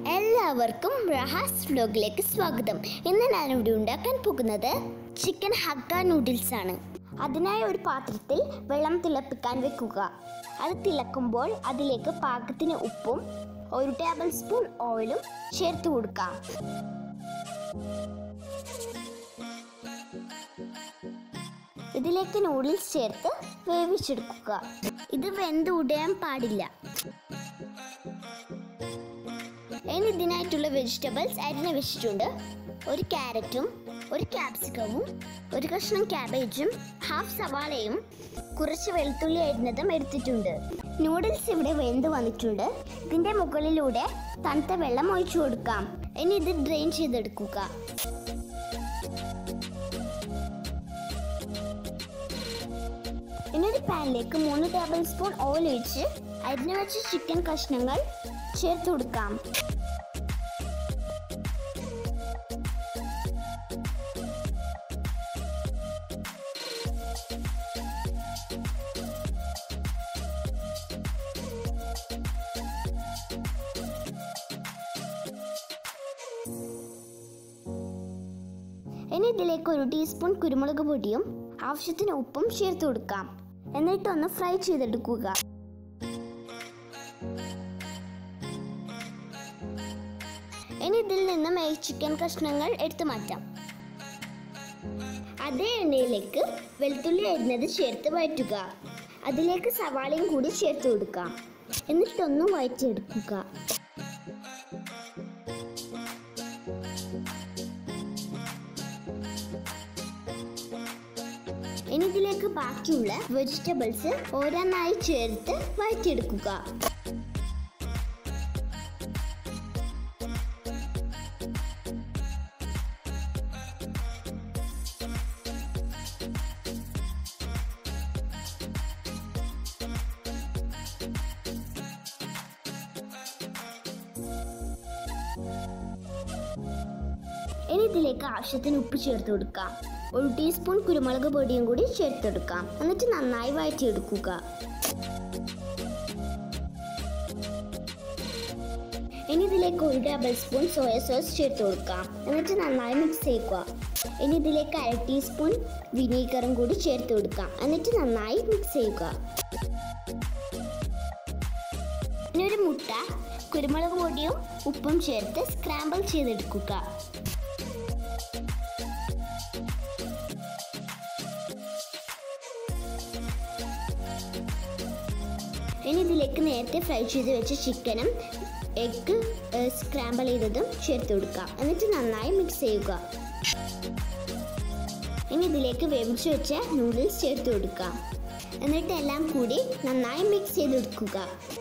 എല്ലാവർക്കും റഹാസ് വ്ലോഗിലേക്ക് സ്വാഗതം ഇന്ന് ഞാനിവിടെ ഉണ്ടാക്കാൻ പോകുന്നത് ചിക്കൻ ഹക്ക നൂഡിൽസ് ആണ് അതിനായി ഒരു പാത്രത്തിൽ വെള്ളം തിളപ്പിക്കാൻ വെക്കുക അത് തിളക്കുമ്പോൾ അതിലേക്ക് പാകത്തിന് ഉപ്പും ഒരു ടേബിൾ സ്പൂൺ ഓയിലും ചേർത്ത് കൊടുക്കാം ഇതിലേക്ക് നൂഡിൽസ് ചേർത്ത് വേവിച്ചെടുക്കുക ഇത് വെന്ത് ഉടയാൻ പാടില്ല ഇനി ഇതിനായിട്ടുള്ള വെജിറ്റബിൾസ് അരിഞ്ഞ് വെച്ചിട്ടുണ്ട് ഒരു ക്യാരറ്റും ഒരു ക്യാപ്സിക്കവും ഒരു കഷ്ണം ക്യാബേജും ഹാഫ് സവാളയും കുറച്ച് വെളുത്തുള്ളി അരിഞ്ഞതും എടുത്തിട്ടുണ്ട് നൂഡിൽസ് ഇവിടെ വെന്ത് വന്നിട്ടുണ്ട് ഇതിന്റെ മുകളിലൂടെ തണുത്ത വെള്ളം ഒഴിച്ചു കൊടുക്കാം ഇനി ഇത് ഡ്രെയിൻ ചെയ്തെടുക്കുക ഇനി ഒരു പാനിലേക്ക് മൂന്ന് ടേബിൾ സ്പൂൺ ഓയിൽ ഒഴിച്ച് അരിഞ്ഞു വെച്ച ചിക്കൻ കഷ്ണങ്ങൾ ചേർത്ത് കൊടുക്കാം ഇനി ഇതിലേക്ക് ഒരു ടീസ്പൂൺ കുരുമുളക് പൊടിയും ആവശ്യത്തിന് ഉപ്പും ചേർത്ത് കൊടുക്കാം എന്നിട്ടൊന്ന് ഫ്രൈ ചെയ്തെടുക്കുക ഇനി ഇതിൽ നിന്നും ഈ ചിക്കൻ കഷ്ണങ്ങൾ എടുത്തു മാറ്റാം അതേ എണ്ണയിലേക്ക് വെളുത്തുള്ളി അരിഞ്ഞത് ചേർത്ത് വഴറ്റുക അതിലേക്ക് സവാളയും കൂടി ചേർത്ത് കൊടുക്കാം എന്നിട്ടൊന്ന് വഴറ്റിയെടുക്കുക ഇനി ഇതിലേക്ക് ബാക്കിയുള്ള വെജിറ്റബിൾസ് ഓരോന്നായി ചേർത്ത് വഴറ്റിയെടുക്കുക ഇനി ഇതിലേക്ക് ആവശ്യത്തിന് ഉപ്പ് ചേർത്ത് കൊടുക്കാം ഒരു ടീസ്പൂൺ കുരുമുളക് പൊടിയും കൂടി ചേർത്തെടുക്കാം എന്നിട്ട് നന്നായി വഴറ്റിയെടുക്കുക ഇനി ഇതിലേക്ക് ഒരു ടേബിൾ സ്പൂൺ സോയ സോസ് ചേർത്ത് കൊടുക്കാം എന്നിട്ട് നന്നായി മിക്സ് ചെയ്യുക ഇനി ഇതിലേക്ക് അര ടീസ്പൂൺ വിനീഗറും കൂടി ചേർത്ത് കൊടുക്കാം എന്നിട്ട് നന്നായി മിക്സ് ചെയ്യുക ഇനി ഒരു മുട്ട കുരുമുളക് പൊടിയും ഉപ്പും ചേർത്ത് സ്ക്രാമ്പിൾ ചെയ്തെടുക്കുക ഇനി ഇതിലേക്ക് നേരത്തെ ഫ്രൈ ചെയ്ത് വെച്ച ചിക്കനും എഗ്ഗ് സ്ക്രാമ്പിൾ ചെയ്തതും ചേർത്ത് കൊടുക്കാം എന്നിട്ട് നന്നായി മിക്സ് ചെയ്യുക ഇനി ഇതിലേക്ക് വേവിച്ച് വെച്ച നൂഡിൽസ് ചേർത്ത് കൊടുക്കാം എന്നിട്ട് എല്ലാം കൂടി നന്നായി മിക്സ് ചെയ്തെടുക്കുക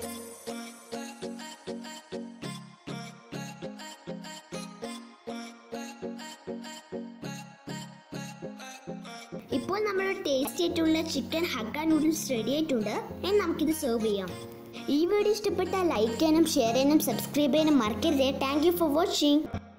ഇപ്പോൾ നമ്മുടെ ടേസ്റ്റി ആയിട്ടുള്ള ചിക്കൻ ഹക്ക നൂഡിൽസ് റെഡി ആയിട്ടുണ്ട് ഇനി നമുക്കിത് സെർവ് ചെയ്യാം ഈ വീഡിയോ ഇഷ്ടപ്പെട്ടാൽ ലൈക്ക് ചെയ്യാനും ഷെയർ ചെയ്യാനും സബ്സ്ക്രൈബ് ചെയ്യാനും മറക്കരുത് താങ്ക് യു ഫോർ വാച്ചിങ്